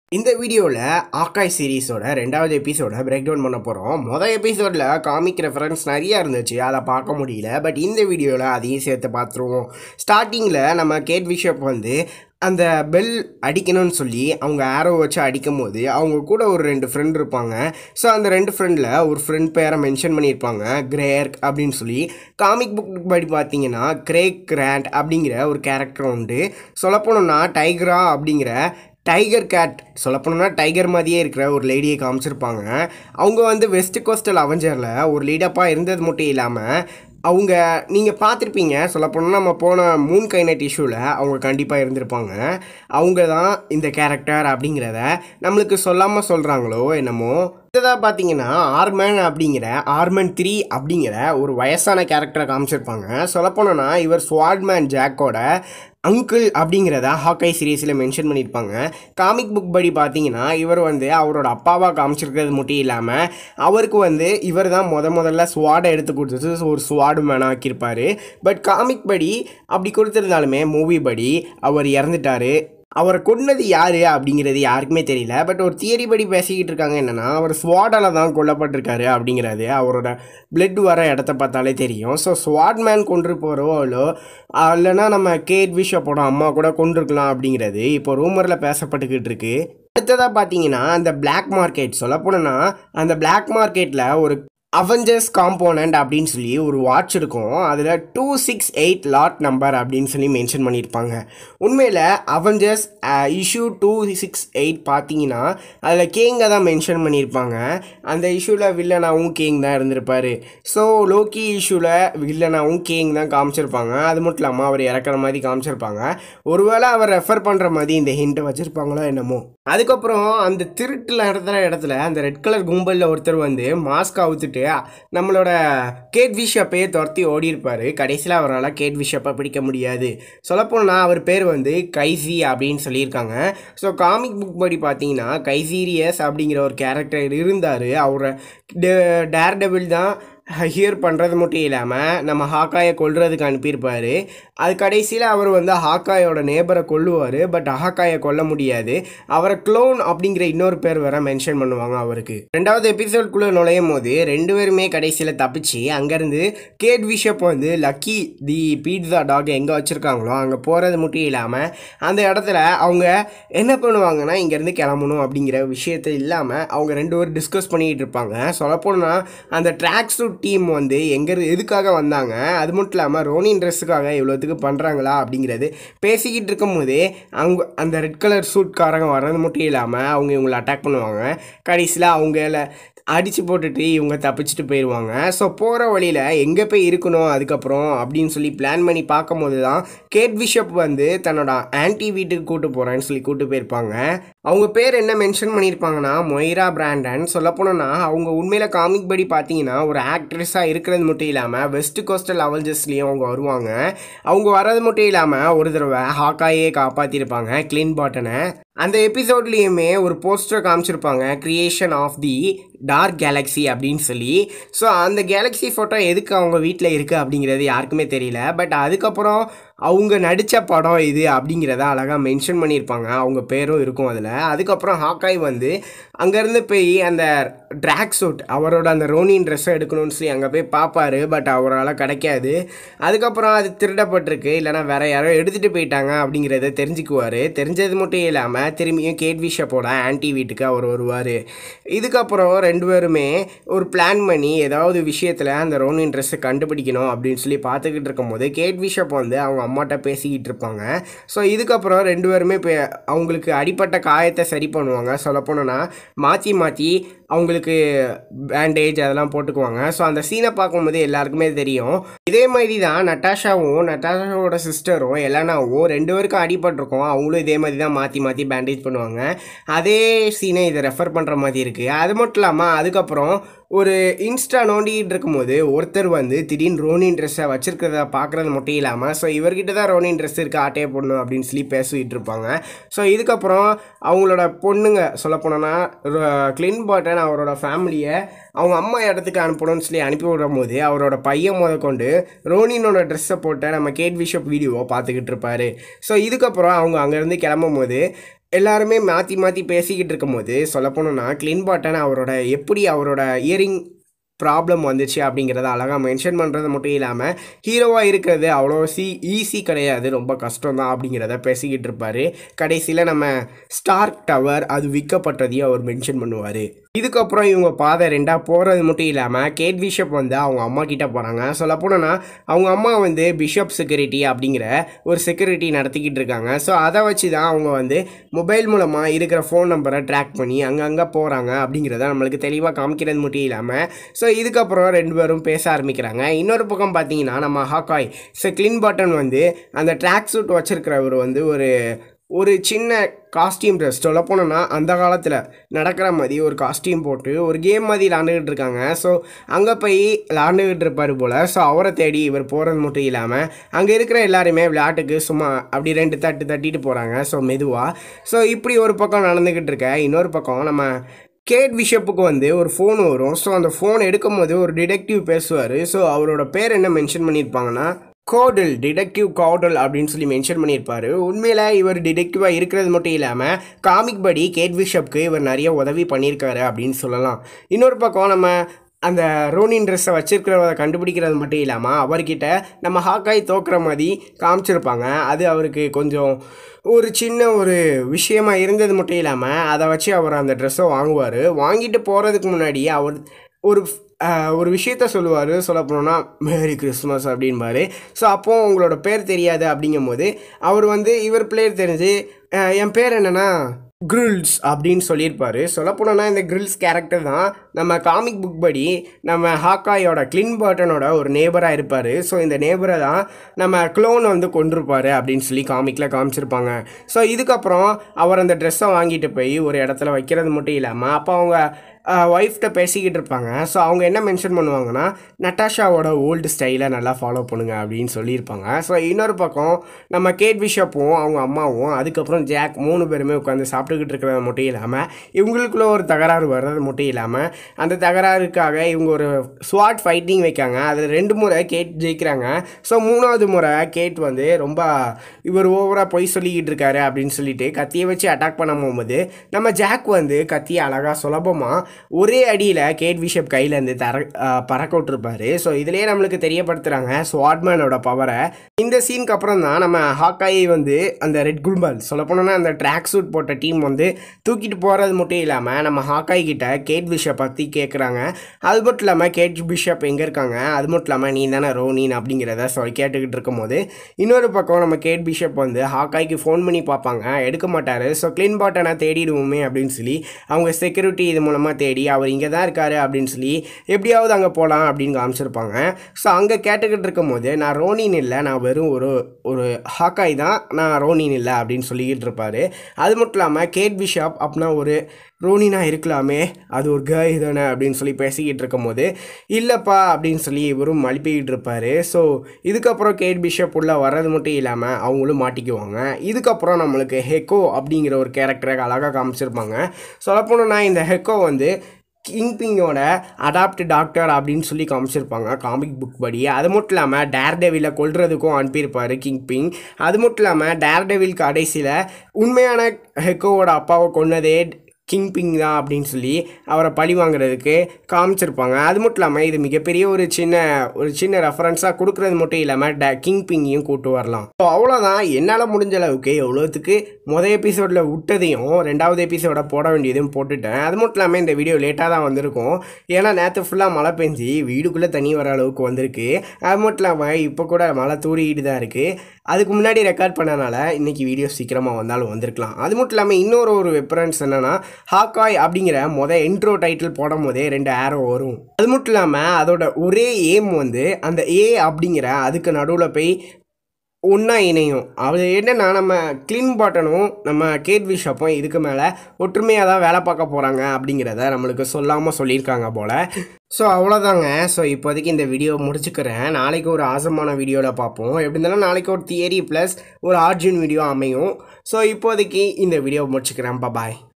இந்த வீடியோவில் ஆக்காய் சீரீஸோட ரெண்டாவது எபிசோட பிரேக் டவுன் பண்ண போகிறோம் மொதல் எபிசோடில் காமிக் ரெஃபரன்ஸ் நிறையா இருந்துச்சு அதை பார்க்க முடியல பட் இந்த வீடியோவில் அதையும் சேர்த்து பார்த்துருவோம் ஸ்டார்டிங்கில் நம்ம கேட் விஷப் வந்து அந்த பெல் அடிக்கணும்னு சொல்லி அவங்க ஆரோ வச்சு அடிக்கும் போது அவங்க கூட ஒரு ரெண்டு ஃப்ரெண்ட் இருப்பாங்க ஸோ அந்த ரெண்டு ஃப்ரெண்டில் ஒரு ஃப்ரெண்ட் பேரை மென்ஷன் பண்ணியிருப்பாங்க கிரேர்க் அப்படின்னு சொல்லி காமிக் புக் படி பார்த்தீங்கன்னா கிரேக் கிராண்ட் அப்படிங்கிற ஒரு கேரக்டர் உண்டு சொல்லப்போனோம்னா டைகரா அப்படிங்கிற டைகர் கேட் சொல்லப்போனோம்னா டைகர் மாதிரியே இருக்கிற ஒரு லேடியை காமிச்சிருப்பாங்க அவங்க வந்து வெஸ்ட் கோஸ்டல் அவெஞ்சரில் ஒரு லீடப்பாக இருந்தது மட்டும் இல்லாமல் அவங்க நீங்கள் பார்த்துருப்பீங்க சொல்லப்போனால் நம்ம போன மூன் கைனட் இஷ்யூவில் அவங்க கண்டிப்பாக இருந்திருப்பாங்க அவங்க தான் இந்த கேரக்டர் அப்படிங்கிறத நம்மளுக்கு சொல்லாமல் சொல்கிறாங்களோ என்னமோ அடுத்ததாக பார்த்தீங்கன்னா ஆர்மேன் அப்படிங்கிற ஆர்மன் த்ரீ அப்படிங்கிற ஒரு வயசான கேரக்டரை காமிச்சிருப்பாங்க சொல்லப்போனோன்னா இவர் ஸ்வாட்மேன் ஜாக்கோட அங்கிள் அப்படிங்கிறத ஹாக்கை சீரீஸில் மென்ஷன் பண்ணியிருப்பாங்க காமிக் புக் படி பார்த்தீங்கன்னா இவர் வந்து அவரோட அப்பாவாக காமிச்சிருக்கிறது மட்டும் இல்லாமல் அவருக்கு வந்து இவர் தான் முத முதல்ல ஸ்வாடை எடுத்து கொடுத்தது ஒரு ஸ்வாடு மேனாக ஆக்கியிருப்பார் பட் காமிக் படி அப்படி கொடுத்துருந்தாலுமே மூவி படி அவர் இறந்துட்டார் அவரை கொன்னது யார் அப்படிங்கிறது யாருக்குமே தெரியல பட் ஒரு தியரி படி பேசிக்கிட்டு இருக்காங்க என்னென்னா அவர் ஸ்வாடால் தான் கொல்லப்பட்டிருக்காரு அப்படிங்கிறது அவரோட பிளட் வர இடத்த பார்த்தாலே தெரியும் ஸோ ஸ்வாட் மேன் கொண்டு போகிறோலோ இல்லைன்னா நம்ம கேட் விஷப்போட அம்மா கூட கொண்டிருக்கலாம் அப்படிங்கிறது இப்போ ரூமரில் பேசப்பட்டுக்கிட்டு இருக்கு அடுத்ததாக பார்த்தீங்கன்னா அந்த பிளாக் மார்க்கெட் சொல்ல போனோன்னா அந்த பிளாக் மார்க்கெட்டில் ஒரு அவெஞ்சர்ஸ் காம்போனண்ட் அப்படின்னு சொல்லி ஒரு வாட்ச் இருக்கும் அதில் two six eight lot number அப்படின்னு சொல்லி மென்ஷன் பண்ணியிருப்பாங்க உண்மையில் Avengers issue two six eight பார்த்தீங்கன்னா அதில் கேங்கை தான் மென்ஷன் பண்ணியிருப்பாங்க அந்த இஷ்யூவில் வில்லனாகவும் கேங் தான் இருந்திருப்பார் ஸோ லோக்கி இஷ்யூவில் வில்லனாகவும் கேங் தான் காமிச்சிருப்பாங்க அது மட்டும் இல்லாமல் அவர் இறக்குற மாதிரி காமிச்சிருப்பாங்க ஒருவேளை அவர் ரெஃபர் பண்ணுற மாதிரி இந்த ஹிண்ட்டை வச்சுருப்பாங்களோ என்னமோ அதுக்கப்புறம் அந்த திருட்டில் நடத்துகிற இடத்துல அந்த ரெட் கலர் கும்பலில் ஒருத்தர் வந்து மாஸ்க் அவுத்துட்டு நம்மளோட கேட் விஷப்பையே துரத்தி ஓடி இருப்பார் கடைசியில் அவரால் கேட் விஷப்பை பிடிக்க முடியாது சொல்லப்போனால் அவர் பேர் வந்து கைசி அப்படின்னு சொல்லியிருக்காங்க ஸோ காமிக் புக் படி பார்த்தீங்கன்னா கைசீரியஸ் அப்படிங்கிற ஒரு கேரக்டர் இருந்தார் அவரை டேர் டெபிள் தான் ஹியர் பண்ணுறது மட்டும் இல்லாமல் நம்ம ஹாக்காயை கொல்றதுக்கு அனுப்பியிருப்பார் அது கடைசியில் அவர் வந்து ஹாக்காயோட நேபரை கொல்லுவார் பட் ஹாக்காயை கொல்ல முடியாது அவரை க்ளோன் அப்படிங்கிற இன்னொரு பேர் வேற மென்ஷன் பண்ணுவாங்க அவருக்கு ரெண்டாவது எபிசோட்குள்ளே நுழையும் போது ரெண்டு பேருமே கடைசியில் தப்பிச்சு அங்கேருந்து கேட் விஷப் வந்து லக்கி தி பீட்ஸா டாக் எங்கே வச்சுருக்காங்களோ அங்கே போகிறது மட்டும் இல்லாமல் அந்த இடத்துல அவங்க என்ன பண்ணுவாங்கன்னா இங்கேருந்து கிளம்பணும் அப்படிங்கிற விஷயத்த இல்லாமல் அவங்க ரெண்டு பேரும் டிஸ்கஸ் பண்ணிக்கிட்டு இருப்பாங்க சொல்லப்போனால் அந்த ட்ராக் சூட் டீம் வந்து எங்கே எதுக்காக வந்தாங்க அது மட்டும் இல்லாமல் ரோனின் ட்ரெஸ்ஸுக்காக இவ்வளோத்துக்கு பண்ணுறாங்களா அப்படிங்கிறது பேசிக்கிட்டு இருக்கும்போதே அவங்க அந்த ரெட் கலர் சூட்காரங்க வர்றது மட்டும் இல்லாமல் அவங்க இவங்களை அட்டாக் பண்ணுவாங்க கடைசியில் அவங்கள அடித்து போட்டுட்டு இவங்க தப்பிச்சுட்டு போயிடுவாங்க ஸோ போகிற வழியில் எங்கே போய் இருக்கணும் அதுக்கப்புறம் அப்படின்னு சொல்லி பிளான் பண்ணி பார்க்கும்போது தான் கேட் பிஷப் வந்து தன்னோட ஆன்டி வீட்டுக்கு கூட்டு போகிறேன்னு சொல்லி கூட்டு போயிருப்பாங்க அவங்க பேர் என்ன மென்ஷன் பண்ணியிருப்பாங்கன்னா மொய்ரா பிராண்டன் சொல்லப்போனோன்னா அவங்க உண்மையில் காமிக் படி பார்த்தீங்கன்னா ஒரு ஆக்ட்ரஸாக இருக்கிறது மட்டும் இல்லாமல் வெஸ்ட் கோஸ்டல் அவெஞ்சர்ஸ்லேயும் அவங்க வருவாங்க அவங்க வர்றது மட்டும் இல்லாமல் ஒரு தடவை ஹாக்காயே காப்பாற்றிருப்பாங்க க்ளீன் பாட்டனை அந்த எபிசோட்லேயுமே ஒரு போஸ்டர் காமிச்சிருப்பாங்க creation of the dark galaxy அப்படின்னு சொல்லி ஸோ அந்த கேலக்ஸி ஃபோட்டோ எதுக்கு அவங்க வீட்டில் இருக்குது அப்படிங்கிறது யாருக்குமே தெரியல பட் அதுக்கப்புறம் அவங்க நடித்த படம் இது அப்படிங்கிறத அழகாக மென்ஷன் பண்ணியிருப்பாங்க அவங்க பேரும் இருக்கும் அதில் அதுக்கப்புறம் ஹாக்காய் வந்து அங்கேருந்து போய் அந்த ட்ராக் சூட் அவரோட அந்த ரோனின் ட்ரெஸ்ஸை எடுக்கணும்னு சொல்லி அங்கே போய் பார்ப்பாரு பட் அவரால் கிடைக்காது அதுக்கப்புறம் அது திருடப்பட்டிருக்கு இல்லைனா வேற யாரோ எடுத்துகிட்டு போயிட்டாங்க அப்படிங்கிறத தெரிஞ்சுக்குவார் தெரிஞ்சது மட்டும் இல்லாமல் திரும்பியும் கேட் விஷப்போட ஆன்டி வீட்டுக்கு அவர் வருவார் இதுக்கப்புறம் ரெண்டு பேருமே ஒரு பிளான் பண்ணி ஏதாவது விஷயத்தில் அந்த ரோனின் ட்ரெஸ்ஸை கண்டுபிடிக்கணும் அப்படின்னு சொல்லி பார்த்துக்கிட்டு இருக்கும்போது கேட் விஷப் வந்து அவங்க அம்மாட்ட பேசிக்கிட்டு இருப்பாங்க ஸோ இதுக்கப்புறம் ரெண்டு பேருமே இப்போ அவங்களுக்கு அடிப்பட்ட காயத்தை சரி பண்ணுவாங்க சொல்லப்போனோன்னா மாற்றி மாற்றி அவங்களுக்கு பேண்டேஜ் அதெல்லாம் போட்டுக்குவாங்க ஸோ அந்த சீனை பார்க்கும்போது எல்லாருக்குமே தெரியும் இதே மாதிரி தான் நட்டாஷாவும் நட்டாஷாவோட சிஸ்டரும் எலனாவும் ரெண்டு பேருக்கும் அடிபட்டிருக்கோம் அவங்களும் இதே மாதிரி தான் மாற்றி மாற்றி பேண்டேஜ் பண்ணுவாங்க அதே சீனை இதை ரெஃபர் பண்ணுற மாதிரி இருக்குது அது மட்டும் இல்லாமல் அதுக்கப்புறம் ஒரு இன்ஸ்டா நோண்டிகிட்டு இருக்கும்போது ஒருத்தர் வந்து திடீர்னு ரோனின் ட்ரெஸ்ஸை வச்சிருக்கிறத பார்க்குறது மட்டும் இல்லாமல் ஸோ இவர்கிட்ட தான் ரோனின் ட்ரெஸ் இருக்குது ஆட்டையை போடணும் அப்படின்னு சொல்லி பேசிக்கிட்டு இருப்பாங்க ஸோ இதுக்கப்புறம் அவங்களோட பொண்ணுங்க சொல்ல போனோன்னா கிளின் பாட்டன் அவரோட ஃபேமிலியை அவங்க அம்மா இடத்துக்கு அனுப்பணும்னு சொல்லி அனுப்பி விடும் போது அவரோட பையன் முத கொண்டு ரோனினோட ட்ரெஸ்ஸை போட்ட நம்ம கேட் விஷப் வீடியோவை பார்த்துக்கிட்டு இருப்பாரு ஸோ இதுக்கப்புறம் அவங்க அங்கேருந்து கிளம்பும் போது எல்லாருமே மாற்றி மாற்றி பேசிக்கிட்டு இருக்கும்போது சொல்லப்போனோன்னா க்ளீன் பாட்டன் அவரோட எப்படி அவரோட இயரிங் ப்ராப்ளம் வந்துச்சு அப்படிங்கிறத அழகாக மென்ஷன் பண்ணுறது மட்டும் இல்லாமல் ஹீரோவாக இருக்கிறது அவ்வளோ சி ஈஸி கிடையாது ரொம்ப கஷ்டம் தான் அப்படிங்கிறத பேசிக்கிட்டு இருப்பார் கடைசியில் நம்ம ஸ்டார்க் டவர் அது விற்கப்பட்டதையும் அவர் மென்ஷன் பண்ணுவார் இதுக்கப்புறம் இவங்க பாதை ரெண்டாக போகிறது மட்டும் இல்லாமல் கேட் பிஷப் வந்து அவங்க அம்மா கிட்ட போகிறாங்க சொல்ல போனோன்னா அவங்க அம்மா வந்து பிஷப் செக்யூரிட்டி அப்படிங்கிற ஒரு செக்யூரிட்டி நடத்திக்கிட்டு இருக்காங்க ஸோ அதை வச்சு தான் அவங்க வந்து மொபைல் மூலமாக இருக்கிற ஃபோன் நம்பரை ட்ராக் பண்ணி அங்கங்கே போகிறாங்க அப்படிங்கிறத நம்மளுக்கு தெளிவாக காமிக்கிறது மட்டும் இல்லாமல் ஸோ இதுக்கப்புறம் ரெண்டு பேரும் பேச ஆரம்பிக்கிறாங்க இன்னொரு பக்கம் பார்த்தீங்கன்னா நம்ம ஹாக்காய் ஸோ கிளின் பாட்டன் வந்து அந்த ட்ராக் சூட் வச்சிருக்கிறவர் வந்து ஒரு ஒரு சின்ன காஸ்டியூம் ட்ரெஸ் சொல்ல போனோன்னா அந்த காலத்தில் நடக்கிற மாதிரி ஒரு காஸ்டியூம் போட்டு ஒரு கேம் மாதிரி விளாண்டுக்கிட்டு இருக்காங்க ஸோ அங்கே போய் விளாண்டுக்கிட்டு இருப்பார் போல் ஸோ அவரை தேடி இவர் போகிறது மட்டும் இல்லாமல் அங்கே இருக்கிற எல்லாருமே விளையாட்டுக்கு சும்மா அப்படி ரெண்டு தட்டு தட்டிட்டு போகிறாங்க ஸோ மெதுவாக ஸோ இப்படி ஒரு பக்கம் நடந்துக்கிட்டு இருக்க இன்னொரு பக்கம் நம்ம கேட் பிஷப்புக்கு வந்து ஒரு ஃபோன் வரும் ஸோ அந்த ஃபோன் எடுக்கும்போது ஒரு டிடெக்டிவ் பேசுவார் ஸோ அவரோட பேர் என்ன மென்ஷன் பண்ணியிருப்பாங்கன்னா கோடல் டிடெக்டிவ் கோடல் அப்படின்னு சொல்லி மென்ஷன் பண்ணியிருப்பாரு உண்மையில் இவர் டிடெக்டிவாக இருக்கிறது மட்டும் இல்லாமல் காமிக் படி கேட் பிஷப்க்கு இவர் நிறைய உதவி பண்ணியிருக்காரு அப்படின்னு சொல்லலாம் இன்னொரு பக்கம் நம்ம அந்த ரோனின் ட்ரெஸ்ஸை வச்சிருக்கிறவரை கண்டுபிடிக்கிறது மட்டும் இல்லாமல் அவர்கிட்ட நம்ம ஹாக்காய் தோக்குற மாதிரி காமிச்சிருப்பாங்க அது அவருக்கு கொஞ்சம் ஒரு சின்ன ஒரு விஷயமா இருந்தது மட்டும் இல்லாமல் அதை வச்சு அவர் அந்த ட்ரெஸ்ஸை வாங்குவார் வாங்கிட்டு போகிறதுக்கு முன்னாடி அவர் ஒரு ஆஹ், ஒரு விஷயத்த சொல்லுவார் சொல்ல போனோன்னா மேரி கிறிஸ்மஸ் அப்படின்பாரு ஸோ அப்போது உங்களோட பேர் தெரியாது அப்படிங்கும்போது அவர் வந்து இவர் பேர் தெரிஞ்சு ஆஹ், என் பேர் என்னென்னா கிரில்ஸ் அப்படின்னு சொல்லியிருப்பாரு சொல்லப்போனோன்னா இந்த கிரில்ஸ் கேரக்டர் தான் நம்ம காமிக் புக் படி நம்ம ஹாக்காயோட கிளின் பர்ட்டனோட ஒரு நேபராக இருப்பார் ஸோ இந்த நேபரை தான் நம்ம க்ளோன் வந்து கொண்டிருப்பாரு அப்படின்னு சொல்லி காமிக்கில் காமிச்சிருப்பாங்க ஸோ இதுக்கப்புறம் அவர் அந்த ட்ரெஸ்ஸை வாங்கிட்டு போய் ஒரு இடத்துல வைக்கிறது மட்டும் இல்லாமல் அப்போ அவங்க ஒய்ஃப்ட்ட பேசிக்கிட்டு இருப்பாங்க ஸோ அவங்க என்ன மென்ஷன் பண்ணுவாங்கன்னா நட்டாஷாவோட ஓல்டு ஸ்டைலை நல்லா ஃபாலோ பண்ணுங்க அப்படின்னு சொல்லியிருப்பாங்க ஸோ இன்னொரு பக்கம் நம்ம கேட் பிஷப்பும் அவங்க அம்மாவும் அதுக்கப்புறம் ஜாக் மூணு பேருமே உட்காந்து சாப்பிட்டுக்கிட்டு இருக்கிறது மட்டும் இல்லாமல் இவங்களுக்குள்ள ஒரு தகராறு வர்றது மட்டும் இல்லாமல் அந்த தகராறுக்காக இவங்க ஒரு ஸ்வாட் ஃபைட்டிங் வைக்காங்க அதில் ரெண்டு முறை கேட் ஜெயிக்கிறாங்க ஸோ மூணாவது முறை கேட் வந்து ரொம்ப இவர் ஓவராக பொய் சொல்லிக்கிட்டு இருக்காரு அப்படின்னு சொல்லிட்டு கத்தியை வச்சு அட்டாக் பண்ண போகும்போது நம்ம ஜாக் வந்து கத்தியை அழகாக சுலபமாக ஒரே அடியில் கேட் பிஷப் கையிலேருந்து தர அஹ், பறக்க விட்டுருப்பாரு ஸோ இதுலேயே நம்மளுக்கு தெரியப்படுத்துகிறாங்க ஸ்வாட்மேனோட பவரை இந்த சீனுக்கு அப்புறம் தான் நம்ம ஹாக்காய் வந்து அந்த ரெட் குல்பால் சொல்ல போனோம்னா அந்த ட்ராக் சூட் போட்ட டீம் வந்து தூக்கிட்டு போகிறது மட்டும் இல்லாமல் நம்ம ஹாக்காய் கிட்ட கேட் பிஷப் பற்றி கேட்குறாங்க அது மட்டும் இல்லாமல் கேட் பிஷப் எங்கே இருக்காங்க அது மட்டும் இல்லாமல் நீ தானே ரோனின் அப்படிங்கிறத சொல்லி கேட்டுக்கிட்டு இருக்கும்போது இன்னொரு பக்கம் நம்ம கேட் பிஷப் வந்து ஹாக்காய்க்கு ஃபோன் பண்ணி பார்ப்பாங்க எடுக்க மாட்டார் ஸோ க்ளீன் பாட்டனை தேடிடுவோமே அப்படின்னு சொல்லி அவங்க செக்யூரிட்டி இது மூலமாக தேடி அவர் இங்கே தான் இருக்காரு அப்படின்னு சொல்லி எப்படியாவது அங்கே போகலாம் அப்படின்னு காமிச்சிருப்பாங்க ஸோ அங்கே கேட்டுக்கிட்டு இருக்கும்போது நான் ரோனின் இல்லை நான் வெறும் ஒரு ஒரு ஹாக்காய் தான் நான் ரோனின் இல்லை அப்படின்னு சொல்லிக்கிட்டு இருப்பாரு அது மட்டும் இல்லாமல் கேட் பிஷப் அப்படின்னா ஒரு ரோனினா இருக்கலாமே அது ஒரு கேய் தானே அப்படின்னு சொல்லி பேசிக்கிட்டு இருக்கும்போது இல்லைப்பா அப்படின்னு சொல்லி இவரும் மழுப்பிக்கிட்டு இருப்பாரு ஸோ இதுக்கப்புறம் கேட் பிஷப் உள்ள வர்றது மட்டும் இல்லாமல் அவங்களும் மாட்டிக்குவாங்க இதுக்கப்புறம் நம்மளுக்கு ஹெக்கோ அப்படிங்கிற ஒரு கேரக்டரை அழகாக காமிச்சிருப்பாங்க சொல்லப்போனோன்னா இந்த ஹெக்கோ வந்து கிங்பிங்கோட அடாப்ட் டாக்டர் அப்படின்னு சொல்லி காமிச்சிருப்பாங்க காமிக் புக் படி அது மட்டும் இல்லாமல் டேர் டெவிலை கொல்றதுக்கும் அனுப்பியிருப்பார் கிங்பிங் அது மட்டும் இல்லாமல் டேர் டெவில் கடைசியில் உண்மையான ஹெக்கோவோட அப்பாவை கொன்னதே கிங் பிங் தான் அப்படின்னு சொல்லி அவரை பழி வாங்குறதுக்கு காமிச்சிருப்பாங்க அது மட்டும் இல்லாமல் இது மிகப்பெரிய ஒரு சின்ன ஒரு சின்ன ரெஃபரன்ஸாக கொடுக்குறது மட்டும் இல்லாமல் ட கிங் பிங்கையும் கூட்டு வரலாம் ஸோ அவ்வளோதான் என்னால் முடிஞ்ச அளவுக்கு எவ்வளோத்துக்கு மொதல் எபிசோடில் விட்டதையும் ரெண்டாவது எபிசோட போட வேண்டியதையும் போட்டுட்டேன் அது மட்டும் இல்லாமல் இந்த வீடியோ லேட்டாக தான் வந்திருக்கும் ஏன்னா நேற்று ஃபுல்லாக மழை பெஞ்சு வீடுக்குள்ளே தண்ணி வர அளவுக்கு வந்திருக்கு அது மட்டும் இல்லாமல் இப்போ கூட மழை தூரிக்கிட்டு தான் இருக்குது அதுக்கு முன்னாடி ரெக்கார்ட் பண்ணனால இன்றைக்கி வீடியோ சீக்கிரமாக வந்தாலும் வந்திருக்கலாம் அது மட்டும் இல்லாமல் இன்னொரு ஒரு ரெஃபரன்ஸ் என்னென்னா ஹாக்காய் அப்படிங்கிற மொதல் இன்ட்ரோ டைட்டில் போடும் போதே ரெண்டு ஆரோ வரும் அது மட்டும் இல்லாமல் அதோட ஒரே ஏம் வந்து அந்த ஏ அப்படிங்கிற அதுக்கு நடுவில் போய் ஒன்றா இணையும் அது என்னென்னா நம்ம க்ளீன் பாட்டனும் நம்ம கேட் பிஷப்பும் இதுக்கு மேலே ஒற்றுமையாக தான் வேலை பார்க்க போகிறாங்க அப்படிங்கிறத நம்மளுக்கு சொல்லாமல் சொல்லியிருக்காங்க போல் ஸோ அவ்வளோதாங்க ஸோ இப்போதைக்கு இந்த வீடியோ முடிச்சுக்கிறேன் நாளைக்கு ஒரு ஆசமான வீடியோவில் பார்ப்போம் எப்படி இருந்தாலும் நாளைக்கு ஒரு தியரி ப்ளஸ் ஒரு ஆர்ஜின் வீடியோ அமையும் ஸோ இப்போதைக்கு இந்த வீடியோ முடிச்சுக்கிறேன் பாய்